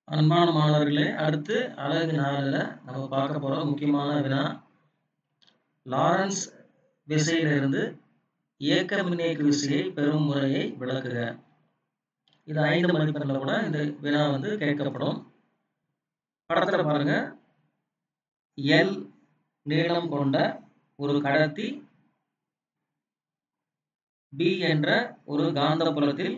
அன்பான மாணவர்களே அடுத்து அழகு நாளில் நம்ம பார்க்க போகிற முக்கியமான வினா லாரன்ஸ் விசையிலிருந்து இயக்க மின்னேக்கு விசையை பெறும் முறையை விளக்குக இது ஐந்து மதிப்பெண்ணில் கூட இந்த வினா வந்து கேட்கப்படும் படத்தில் பாருங்க எல் நீளம் கொண்ட ஒரு கடத்தி பி என்ற ஒரு காந்தப்புலத்தில்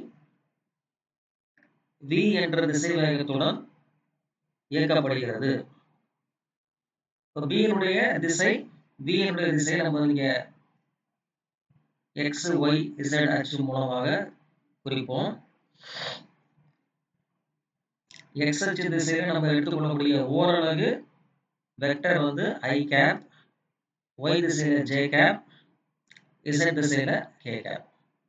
v என்ற திசை வேகத்துடன் இயக்கப்படுகிறது இப்போ b னுடைய திசை v னுடைய திசை நம்ம இங்க x y z அச்சு மூலமாக குறிப்போம் x அச்சு திசையில நம்ம எடுத்துக்கொள்ளக்கூடிய ஓரலகு வெக்டர் வந்து i கேப் y திசையில j கேப் z திசையில k கேப்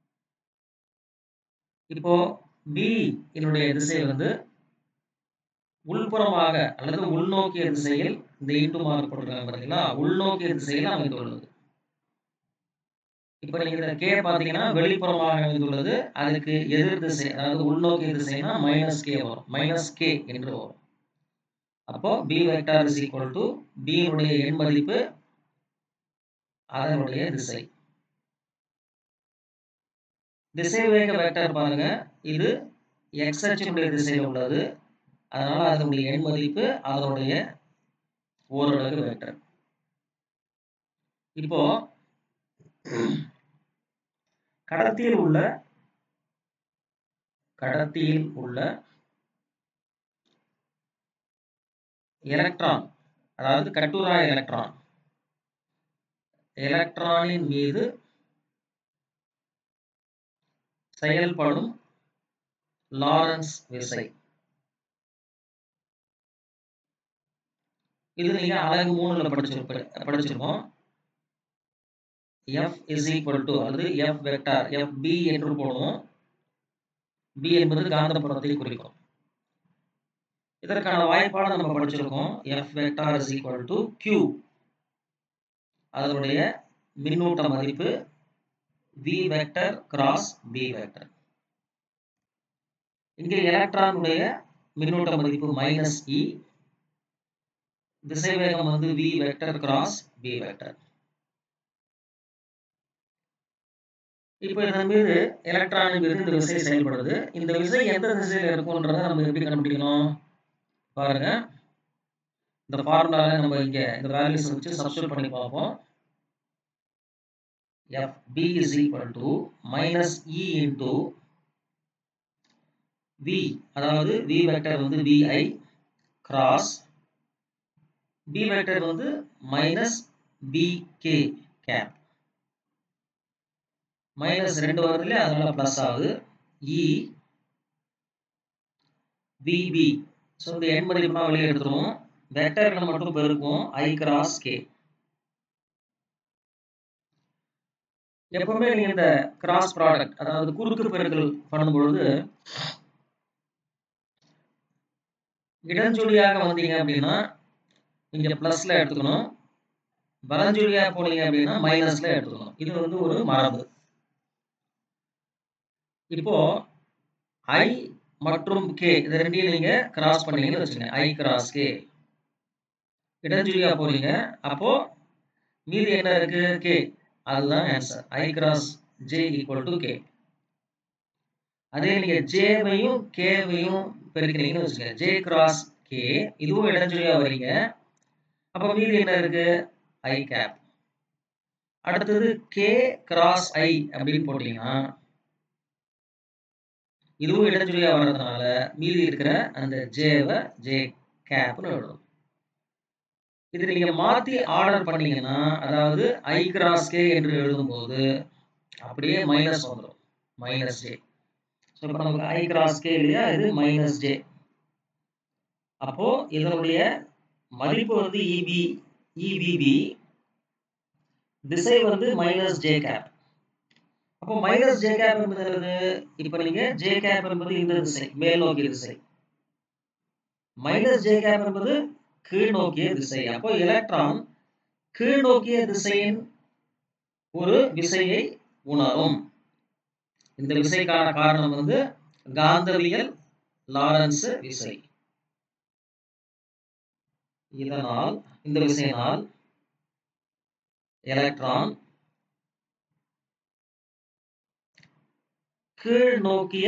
இப்போ B இதனுடைய திசை வந்து உள்புறமாக அல்லது உள்நோக்கிய திசையில் இந்த இண்டு மார்க் கொடுக்குறாங்க பார்த்தீங்களா உள்நோக்கிய திசையில் அமைந்துள்ளது இப்போ நீங்க இந்த கே பார்த்தீங்கன்னா வெளிப்புறமாக அமைந்துள்ளது அதுக்கு எதிர் திசை அதாவது உள்நோக்கிய திசைனா மைனஸ் கே வரும் மைனஸ் கே என்று வரும் அப்போ B vector is equal to பியினுடைய எண் மதிப்பு அதனுடைய திசை திசை வேக வெக்டர் பாருங்க இது எக்ஸ் அச்சினுடைய திசையில் உள்ளது அதனால அதனுடைய எண் மதிப்பு அதனுடைய ஓரலகு வெக்டர் இப்போ கடத்தியில் உள்ள கடத்தியில் உள்ள எலக்ட்ரான் அதாவது கட்டுரா எலக்ட்ரான் எலக்ட்ரானின் மீது செயல்படும் லாரன்ஸ் விசை இது நீங்க அழகு மூணுல படிச்சிருப்ப படிச்சிருக்கோம் எஃப் இஸ் ஈக்குவல் டு அல்லது எஃப் வெக்டார் எஃப் பி என்று போடுவோம் பி என்பது காந்தப்புலத்தை குறிக்கும் இதற்கான வாய்ப்பாடு நம்ம படிச்சிருக்கோம் F vector is equal to Q அதனுடைய மின்னூட்ட மதிப்பு v vector cross b vector இங்கே எலக்ட்ரானுடைய மின்னூட்ட மதிப்பு மைனஸ் இ திசைவேகம் வந்து v vector cross b vector இப்போ இதன் மீது எலக்ட்ரானின் மீது இந்த விசை செயல்படுது இந்த விசை எந்த திசையில இருக்கும்ன்றத நம்ம எப்படி கண்டுபிடிக்கணும் பாருங்க இந்த ஃபார்முலால நம்ம இங்க இந்த வேல்யூஸ் வச்சு சப்ஸ்டியூட் பண்ணி பார்ப்போம் FB is equal to minus E into V அதாவது V வெக்டர் வந்து VI cross B வெக்டர் வந்து minus BK cap மைனஸ் ரெண்டு வருது இல்லையா அதனால பிளஸ் ஆகுது E VB ஸோ இந்த எண் மதிப்புனா வெளியே எடுத்துருவோம் வெக்டர்களை மட்டும் பெருக்கும் I cross K எப்பவுமே நீங்க இந்த கிராஸ் ப்ராடக்ட் அதாவது குறுக்கு பெருக்கல் பண்ணும்பொழுது இடஞ்சொலியாக வந்தீங்க அப்படின்னா நீங்க பிளஸ்ல எடுத்துக்கணும் வலஞ்சொலியா போனீங்க அப்படின்னா மைனஸ்ல எடுத்துக்கணும் இது வந்து ஒரு மரபு இப்போ ஐ மற்றும் கே இது ரெண்டையும் நீங்க கிராஸ் பண்ணீங்கன்னு வச்சுங்க ஐ கிராஸ் கே இடஞ்சொலியா போறீங்க அப்போ மீதி என்ன இருக்கு கே அதுதான் answer I cross J equal to K அதே நீங்க ஜேவையும் கேவையும் பெருக்கிறீங்கன்னு வச்சுக்கோங்க ஜே கிராஸ் கே இதுவும் இடஞ்சொலியா வரீங்க அப்ப மீதி என்ன இருக்கு ஐ கேப் அடுத்தது கே கிராஸ் ஐ அப்படின்னு போட்டீங்கன்னா இதுவும் இடஞ்சொலியா வர்றதுனால மீதி இருக்கிற அந்த ஜேவை ஜே கேப்னு எழுதும் இது நீங்க மாத்தி ஆர்டர் பண்ணீங்கன்னா அதாவது ஐ கிராஸ் கே என்று எழுதும்போது அப்படியே மைனஸ் வந்துடும் மைனஸ் ஜே ஸோ இப்போ நமக்கு ஐ கிராஸ் கே இல்லையா இது மைனஸ் ஜே அப்போ இதனுடைய மதிப்பு வந்து இபி இபிபி திசை வந்து மைனஸ் ஜே கேப் அப்போ மைனஸ் ஜே கேப் என்பது இப்போ நீங்க ஜே கேப் என்பது இந்த திசை மேல் நோக்கிய திசை மைனஸ் ஜே கேப் என்பது கீழ் நோக்கிய திசை அப்போ எலக்ட்ரான் கீழ் நோக்கிய திசையின் ஒரு விசையை உணரும் இந்த விசைக்கான காரணம் வந்து காந்தவியல் லாரன்ஸ் விசை இதனால் இந்த விசையினால் எலக்ட்ரான் கீழ் நோக்கிய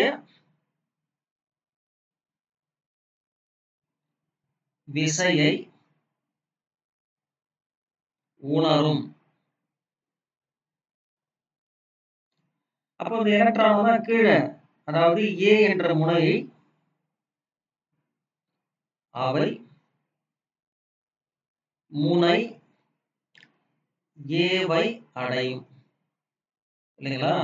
விசையை உணரும் அப்போ இந்த எலக்ட்ரான் தான் கீழே அதாவது ஏ என்ற முனையை அவை முனை ஏவை அடையும் இல்லைங்களா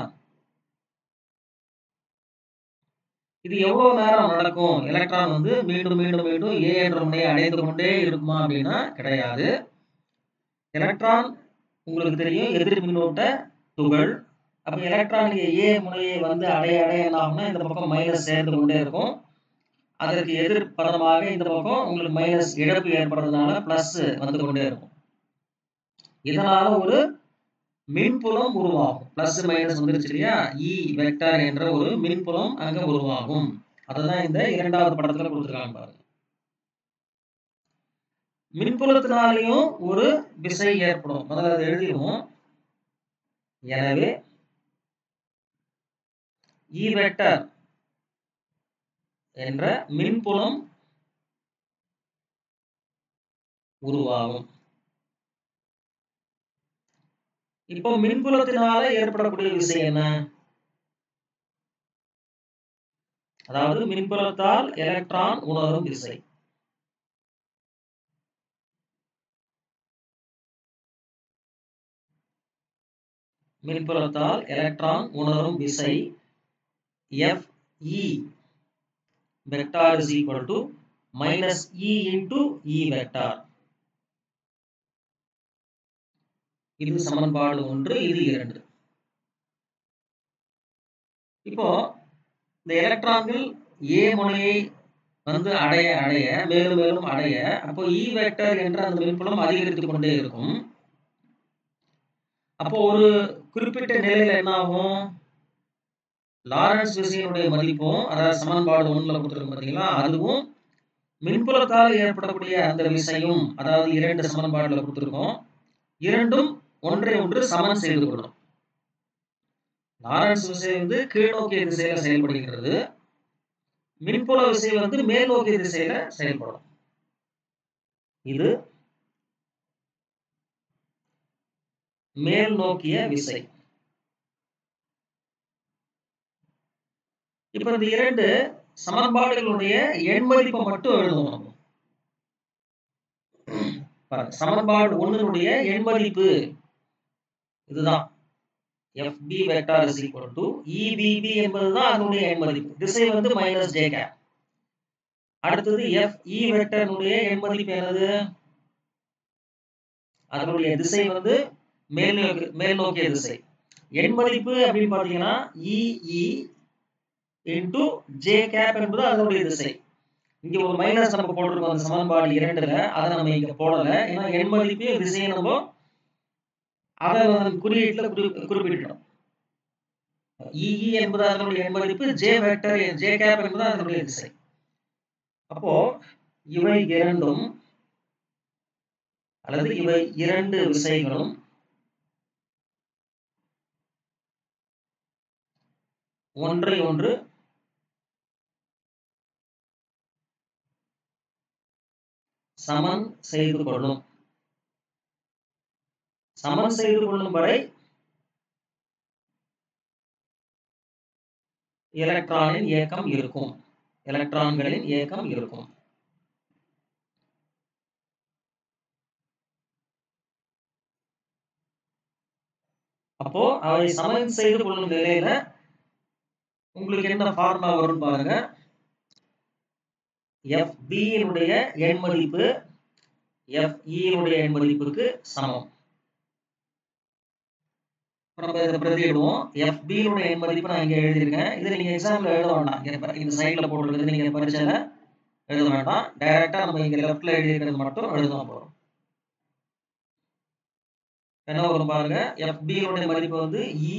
இது எவ்வளவு நேரம் நடக்கும் எலக்ட்ரான் வந்து மீண்டும் மீண்டும் மீண்டும் ஏ என்ற முனையை அடைந்து கொண்டே இருக்குமா அப்படின்னா கிடையாது எலக்ட்ரான் உங்களுக்கு தெரியும் எதிர் மின்னோட்ட துகள் அப்ப எலக்ட்ரான் ஏ முனையை வந்து அடைய அடைய என்ன ஆகும்னா இந்த பக்கம் மைனஸ் சேர்ந்து கொண்டே இருக்கும் அதற்கு எதிர் பதமாக இந்த பக்கம் உங்களுக்கு மைனஸ் இழப்பு ஏற்படுறதுனால பிளஸ் வந்து கொண்டே இருக்கும் இதனால ஒரு மின்புலம் உருவாகும் பிளஸ் மைனஸ் வந்துருச்சு இல்லையா இ வெக்டார் என்ற ஒரு மின்புலம் அங்க உருவாகும் அதுதான் இந்த இரண்டாவது படத்துல கொடுத்துருக்காங்க பாருங்க மின்புலத்தினாலையும் ஒரு விசை ஏற்படும் முதல்ல அதை எழுதிடுவோம் எனவே இ வெக்டர் என்ற மின்புலம் உருவாகும் இப்போ மின்புலத்தினால ஏற்படக்கூடிய விசை என்ன அதாவது மின்புலத்தால் எலக்ட்ரான் உணரும் விசை மின்புலத்தால் எலக்ட்ரான் உணரும் விசை F E vector is equal to minus E into E vector இது சமன்பாடு ஒன்று இது இரண்டு இப்போ இந்த எலக்ட்ரான்கள் ஏ முனையை வந்து அடைய அடைய மேலும் மேலும் அடைய அப்போ இ வெக்டர் என்ற அந்த மின்புலம் அதிகரித்து கொண்டே இருக்கும் அப்போ ஒரு குறிப்பிட்ட நிலையில என்ன ஆகும் லாரன்ஸ் விசையினுடைய மதிப்பும் அதாவது சமன்பாடு ஒண்ணுல கொடுத்துருக்கோம் பார்த்தீங்களா அதுவும் மின்புலத்தால் ஏற்படக்கூடிய அந்த விசையும் அதாவது இரண்டு சமன்பாடுல கொடுத்துருக்கோம் இரண்டும் ஒன்றை ஒன்று சமன் செய்து கொள்ளும் லாரன்ஸ் விசை வந்து கீழ்நோக்கிய திசையில செயல்படுகிறது மின்புல விசை வந்து மேல் நோக்கிய திசையில செயல்படும் இது மேல் நோக்கிய விசை இப்ப இந்த இரண்டு சமன்பாடுகளுடைய எண் மதிப்பை மட்டும் எழுதுவோம் நம்ம பாருங்க சமன்பாடு ஒன்னுடைய எண் மதிப்பு இதுதான் FB vector is equal to EBB என்பதுதான் அதனுடைய எண் மதிப்பு திசை வந்து மைனஸ் ஜே கேப் அடுத்தது FE வெக்டர்னுடைய எண் மதிப்பு என்னது அதனுடைய திசை வந்து மேல் நோக்கி மேல் நோக்கிய திசை எண் மதிப்பு அப்படின்னு பாத்தீங்கன்னா EE இன்டு ஜே கேப் என்பது அதனுடைய திசை இங்க ஒரு மைனஸ் நம்ம போட்டிருக்கோம் அந்த சமன்பாடு இரண்டுல அதை நம்ம இங்க போடல ஏன்னா எண் மதிப்பு திசையை நம்ம அதை குறியீட்டுல குறி- குறிப்பிட்டோம் இஇ என்பது அதனுடைய எண் மதிப்பு ஜே வெக்டர் ஜே கேப் என்பது அதனுடைய திசை அப்போ இவை இரண்டும் அல்லது இவை இரண்டு விசைகளும் ஒன்றை ஒன்று சமன் செய்து கொள்ளும் சமன் செய்து கொள்ளும் வரை எலக்ட்ரானின் இயக்கம் இருக்கும் எலக்ட்ரான்களின் இயக்கம் இருக்கும் அப்போ அவை சமன் செய்து கொள்ளும் நிலையில உங்களுக்கு என்ன ஃபார்முலா வரும் பாருங்க FB யினுடைய எண் மதிப்பு FE யினுடைய எண் மதிப்புக்கு சமம் இப்ப நம்ம இதை பிரதியிடுவோம் FB யினுடைய எண் மதிப்பு நான் இங்க எழுதியிருக்கேன் இது நீங்க எக்ஸாம்ல எழுத வேண்டாம் இங்க ப- இந்த சைடுல போட்டுருக்கிறது நீங்க பரீட்சையில எழுத வேண்டாம் டைரக்டா நம்ம இங்க லெஃப்ட்ல எழுதியிருக்கிறது மட்டும் எழுதலாம் போறோம் என்ன வரும் பாருங்க FB யினுடைய மதிப்பு வந்து E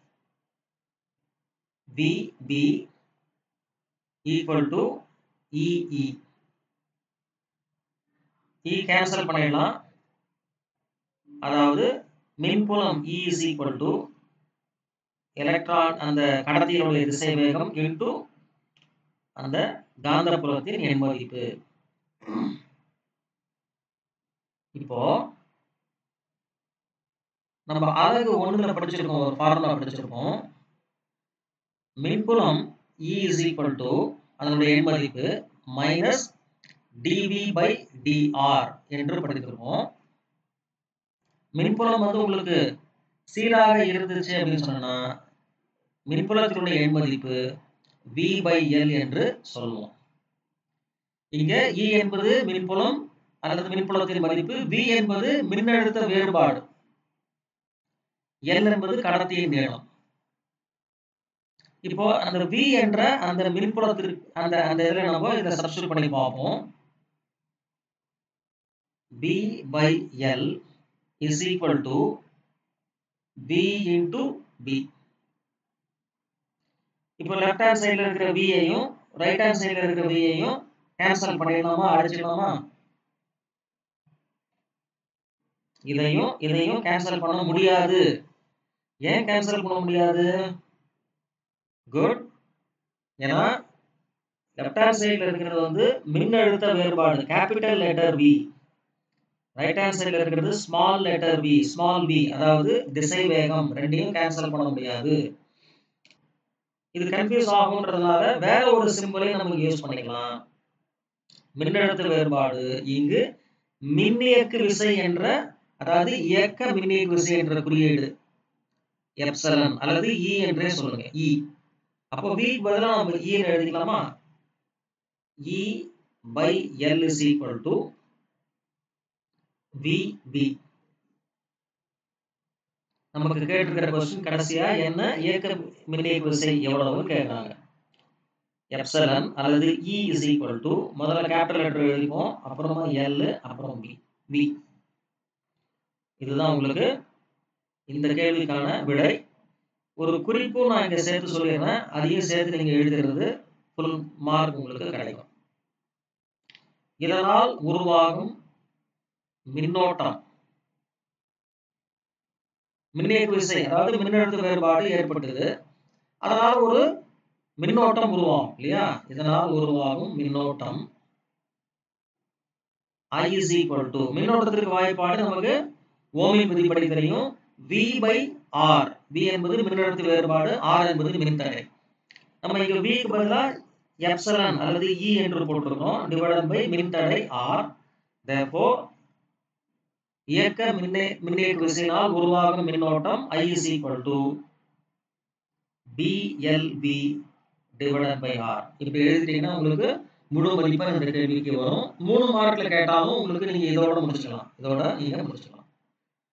B B equal to EE E cancel பண்ணிடலாம் அதாவது மின்புலம் E is equal to electron அந்த கடத்தியினுடைய திசை வேகம் இன்டு அந்த காந்தப்புலத்தின் எண் மதிப்பு இப்போ நம்ம அழகு ஒண்ணுல படிச்சிருக்கோம் ஒரு ஃபார்முலா படிச்சிருக்கோம் மின்புலம் இ இஸ் ஈக்குவல் டு அதனுடைய எண் மதிப்பு மைனஸ் டிவி பை டிஆர் என்று படித்திருக்கோம் மின்புலம் வந்து உங்களுக்கு சீராக இருந்துச்சு அப்படின்னு சொன்னா மின்புலத்தினுடைய எண் மதிப்பு வி பை எல் என்று சொல்லுவோம் இங்க இ என்பது மின்புலம் அல்லது மின்புலத்தின் மதிப்பு வி என்பது மின்னழுத்த வேறுபாடு எல் என்பது கடத்தியின் நீளம் இப்போ அந்த வி என்ற அந்த மின்புலத்திற்கு அந்த அந்த இதில் நம்ம இதை சப்ஸ்டியூட் பண்ணி பார்ப்போம் P by L is equal to P into P இப்போ லெஃப்ட் ஹேண்ட் சைடில் இருக்கிற வியையும் ரைட் ஹேண்ட் சைடில் இருக்கிற வியையும் கேன்சல் பண்ணிடலாமா அடிச்சிடலாமா இதையும் இதையும் கேன்சல் பண்ண முடியாது ஏன் கேன்சல் பண்ண முடியாது குட் ஏன்னா லெஃப்ட் ஹேண்ட் சைடில் இருக்கிறது வந்து மின்னழுத்த வேறுபாடு capital letter V right hand சைடில் இருக்கிறது small letter V small V அதாவது திசை வேகம் ரெண்டையும் கேன்சல் பண்ண முடியாது இது கன்ஃபியூஸ் ஆகுன்றதுனால வேற ஒரு சிம்பிளையும் நமக்கு யூஸ் பண்ணிக்கலாம் மின்னழுத்த வேறுபாடு இங்கு மின்னியக்கு விசை என்ற அதாவது இயக்க மின்னியக்கு விசை என்ற குறியீடு எப்சலன் அல்லது இ என்றே சொல்லுங்க இ அப்போ வி பதிலாக நம்ம இ எழுதிக்கலாமா E by L is equal to V V நமக்கு கேட்டிருக்கிற கொஸ்டின் கடைசியா என்ன இயக்க மின்னியக்கு விசை எவ்வளவுன்னு கேட்குறாங்க எப்சலன் அல்லது இ இஸ் ஈக்குவல் டு முதல்ல கேபிட்டல் லெட்டர் எழுதிப்போம் அப்புறமா எல் அப்புறம் பி வி இதுதான் உங்களுக்கு இந்த கேள்விக்கான விடை ஒரு குறிப்பும் நான் இங்க சேர்த்து சொல்லிடுறேன் அதையும் சேர்த்து நீங்க எழுதுறது ஃபுல் மார்க் உங்களுக்கு கிடைக்கும் இதனால் உருவாகும் மின்னோட்டம் மின்னியக்கு விசை அதாவது மின்னழுத்த வேறுபாடு ஏற்பட்டது அதனால ஒரு மின்னோட்டம் உருவாகும் இல்லையா இதனால் உருவாகும் மின்னோட்டம் I is equal to மின்னோட்டத்திற்கு வாய்ப்பாடு நமக்கு ஓமின் விதிப்படி தெரியும் V by R V என்பது மின்னழுத்த வேறுபாடு R என்பது மின்தடை நம்ம இங்க V க்கு பதிலா எப்சலன் அல்லது E என்று போட்டிருக்கோம் டிவைடட் பை மின்தடை R therefore இயக்க மின்னே மின்னியக்கு விசையினால் உருவாகும் மின்னோட்டம் I is equal to BLV divided by R இப்படி எழுதிட்டீங்கன்னா உங்களுக்கு முழு மதிப்பெண் இந்த கேள்விக்கு வரும் மூணு மார்க்ல கேட்டாலும் உங்களுக்கு நீங்க இதோட முடிச்சுக்கலாம் இதோட நீங்க முடிச்சுக்கலாம்